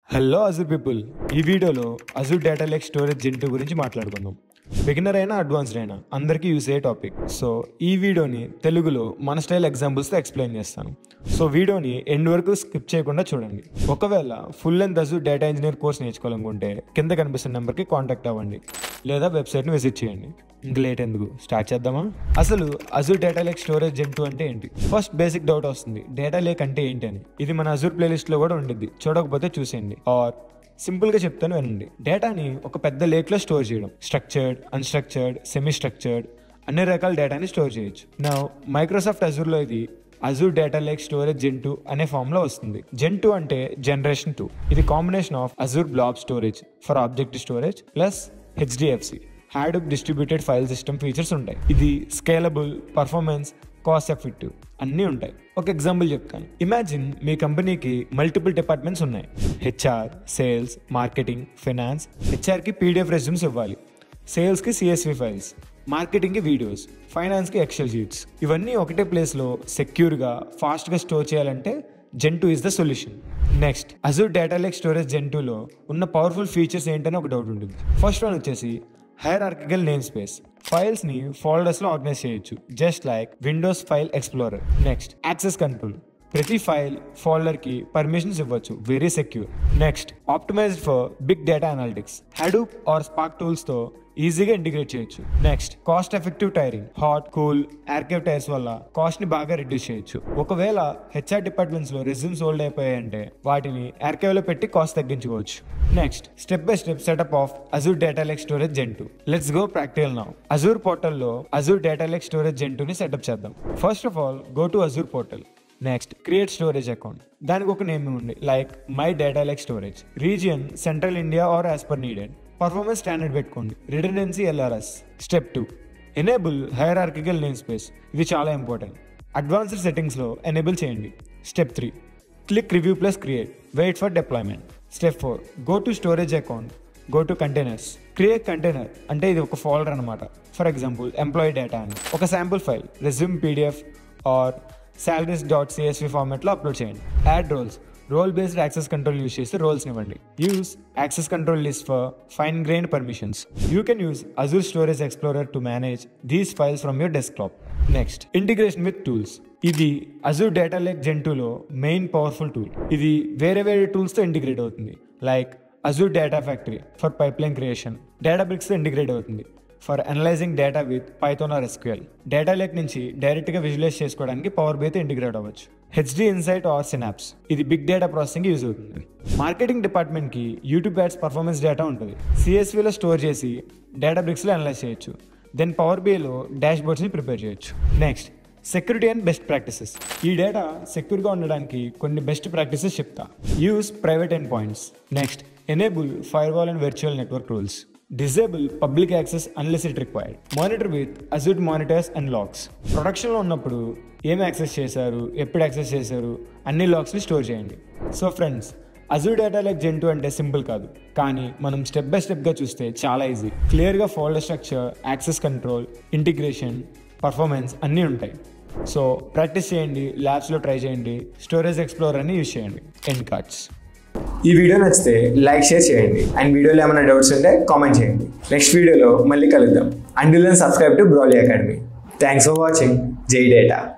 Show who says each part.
Speaker 1: hello Azure people ఈ వీడియోలో Azure data lake storage gen two గురించి మాట్లాడుకుందాం బిగినర్ అయినా అడ్వాన్స్డ్ అయినా అందరికీ యూస్ అయ్యే టాపిక్ సో ఈ వీడియోని తెలుగులో మన స్టైల్ ఎగ్జాంపుల్స్తో ఎక్స్ప్లెయిన్ చేస్తాను సో వీడియోని ఎండ్ వరకు స్కిప్ చేయకుండా చూడండి ఒకవేళ full length Azure data engineer course నేర్చుకోవాలనుకుంటే కింద కనిపిస్తున్న నెంబర్కి కాంటాక్ట్ అవ్వండి లేదా వెబ్సైట్ని విజిట్ చేయండి ఇంక లేట్ ఎందుకు స్టార్ట్ చేద్దామా అసలు Azure data lake storage gen two అంటే ఏంటి ఫస్ట్ బేసిక్ డౌట్ వస్తుంది డేటా లేక్ అంటే ఏంటి అని ఇది మన అజూర్ ప్లేలిస్ట్ లో కూడా ఉండిద్ది చూడకపోతే చూసేయండి ఆర్ సింపుల్ గా చెప్తాను వినండి డేటాని ఒక పెద్ద లేక్ లో స్టోర్ చేయడం స్ట్రక్చర్డ్ అన్స్ట్రక్చర్డ్ సెమీ స్ట్రక్చర్డ్ అన్ని రకాల డేటాని స్టోర్ చేయొచ్చు నా మైక్రోసాఫ్ట్ అజూర్ లో ఇది Azure data lake storage gen two అనే ఫామ్ లో వస్తుంది జెన్ టూ అంటే జనరేషన్ టూ ఇది combination of Azure blob storage for object storage plus HDFS Hadoop distributed file system features ఉంటాయి ఇది స్కేలబుల్ పర్ఫార్మెన్స్ కాస్ట్ ఎఫెక్టివ్ అన్నీ ఉంటాయి ఒక ఎగ్జాంపుల్ చెప్తాను ఇమాజిన్ మీ కంపెనీకి మల్టిపుల్ డిపార్ట్మెంట్స్ ఉన్నాయి హెచ్ఆర్ సేల్స్ మార్కెటింగ్ ఫైనాన్స్ హెచ్ఆర్కి పీడిఎఫ్ రెజ్యూమ్స్ ఇవ్వాలి సేల్స్కి సిఎస్వి ఫైల్స్ మార్కెటింగ్కి వీడియోస్ ఫైనాన్స్కి ఎక్సెల్ షీట్స్ ఇవన్నీ ఒకటే ప్లేస్లో సెక్యూర్గా ఫాస్ట్గా స్టోర్ చేయాలంటే Gen two is the solution next Azure data lake storage Gen టూలో ఉన్న పవర్ఫుల్ ఫీచర్స్ ఏంటని ఒక డౌట్ ఉంటుంది ఫస్ట్ వన్ వచ్చేసి hierarchical name space files ని ఫోల్డర్స్ లో ఆర్గనైజ్ చేయొచ్చు just like Windows file explorer next access control ప్రతి ఫైల్ ఫోల్డర్ కి పర్మిషన్స్ ఇవ్వచ్చు very secure next optimized for big data analytics Hadoop or Spark tools తో ఈజీగా integrate చేయొచ్చు next cost effective tiering hot cool archive tiers వల్ల cost ని బాగా reduce చేయొచ్చు ఒకవేళ హెచ్ఆర్ డిపార్ట్మెంట్స్ లో రెజ్యూమ్స్ ఓల్డ్ అయిపోయాయంటే వాటిని ఎయిర్కేవ్ లో పెట్టి కాస్ట్ తగ్గించుకోవచ్చు next step by step setup of Azure data lake storage Gen two let's go practical now Azure పోర్టల్లో Azure data lake storage జెంటుని setup చేద్దాం first of all go to Azure portal next create storage account దానికి ఒక name ఉంది like my data like storage region central India or as per needed performance standard పెట్టుకోండి redundancy LRS step two enable hierarchical name space ఇది చాలా important advanced సెట్టింగ్స్లో enable చేయండి step three click review plus create wait for deployment step four go to storage account go to containers create container అంటే ఇది ఒక folder అనమాట for example employee data అని ఒక sample file resume PDF or salaries dot CSV ఫార్మాట్లో upload చేయండి add roles role based access control use చేసి roles ఇవ్వండి use access control list for fine grain permissions you can use Azure storage explorer to manage these files from your desktop next integration with tools ఇది Azure data lake Gen టూలో main powerful tool ఇది వేరే వేరే టూల్స్తో integrate అవుతుంది like Azure data factory for pipeline creation data బ్రిక్స్తో integrate అవుతుంది for analyzing data with Python or SQL data lake నుంచి డైరెక్ట్గా విజువలైజ్ చేసుకోవడానికి పవర్ బీతో ఇంటిగ్రేట్ అవ్వచ్చు హెచ్డి ఇన్సైట్ ఆర్ సినాప్స్ ఇది బిగ్ డేటా ప్రాసెసింగ్ యూజ్ అవుతుంది మార్కెటింగ్ డిపార్ట్మెంట్కి యూట్యూబ్ యాడ్స్ పర్ఫార్మెన్స్ డేటా ఉంటుంది సిఎస్విలో స్టోర్ చేసి డేటా బ్రిక్స్లో అనలైజ్ చేయొచ్చు దెన్ పవర్ బీలో డాష్ బోర్డ్స్ని ప్రిపేర్ చేయొచ్చు next security and best practices ఈ డేటా సెక్యూర్గా ఉండడానికి కొన్ని బెస్ట్ ప్రాక్టీసెస్ చెప్తా use private end points next enable firewall and virtual network rules disable public access unless it required monitor with Azure monitors and logs ప్రొడక్షన్లో ఉన్నప్పుడు ఏం access చేశారు ఎప్పుడు యాక్సెస్ చేశారు అన్ని లాగ్స్ని స్టోర్ చేయండి so friends Azure data lake Gen two అంటే సింపుల్ కాదు కానీ మనం స్టెప్ బై స్టెప్గా చూస్తే చాలా ఈజీ క్లియర్గా folder structure access control integration performance అన్నీ ఉంటాయి సో ప్రాక్టీస్ చేయండి ల్యాబ్స్లో ట్రై చేయండి స్టోరేజ్ ఎక్స్ప్లోర్ అని యూజ్ చేయండి ఎండ్ కార్డ్స్
Speaker 2: ఈ వీడియో నచ్చితే లైక్ షేర్ చేయండి అండ్ వీడియోలో ఏమైనా డౌట్స్ ఉంటే కామెంట్ చేయండి నెక్స్ట్ వీడియోలో మళ్ళీ కలుద్దాం అండ్ సబ్స్క్రైబ్ టు బ్రాలీ అకాడమీ థ్యాంక్స్ ఫర్ వాచింగ్ జై డేటా